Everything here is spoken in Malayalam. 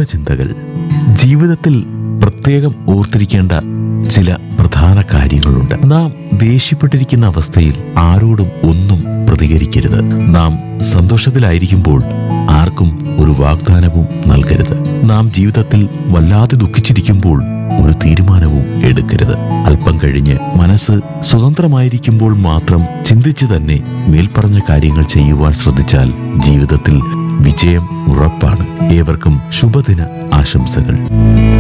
ശുഭചിന്തകൾ ജീവിതത്തിൽ പ്രത്യേകം ഓർത്തിരിക്കേണ്ട ചില പ്രധാന കാര്യങ്ങളുണ്ട് നാം ദേഷ്യപ്പെട്ടിരിക്കുന്ന അവസ്ഥയിൽ ആരോടും ഒന്നും പ്രതികരിക്കരുത് നാം സന്തോഷത്തിലായിരിക്കുമ്പോൾ ആർക്കും ഒരു വാഗ്ദാനവും നൽകരുത് നാം ജീവിതത്തിൽ വല്ലാതെ ദുഃഖിച്ചിരിക്കുമ്പോൾ ഒരു തീരുമാനവും എടുക്കരുത് അല്പം കഴിഞ്ഞ് മനസ്സ് സ്വതന്ത്രമായിരിക്കുമ്പോൾ മാത്രം ചിന്തിച്ച് തന്നെ മേൽപ്പറഞ്ഞ കാര്യങ്ങൾ ചെയ്യുവാൻ ശ്രദ്ധിച്ചാൽ ജീവിതത്തിൽ വിജയം ഉറപ്പാണ് ഏവർക്കും ശുഭദിന ആശംസകൾ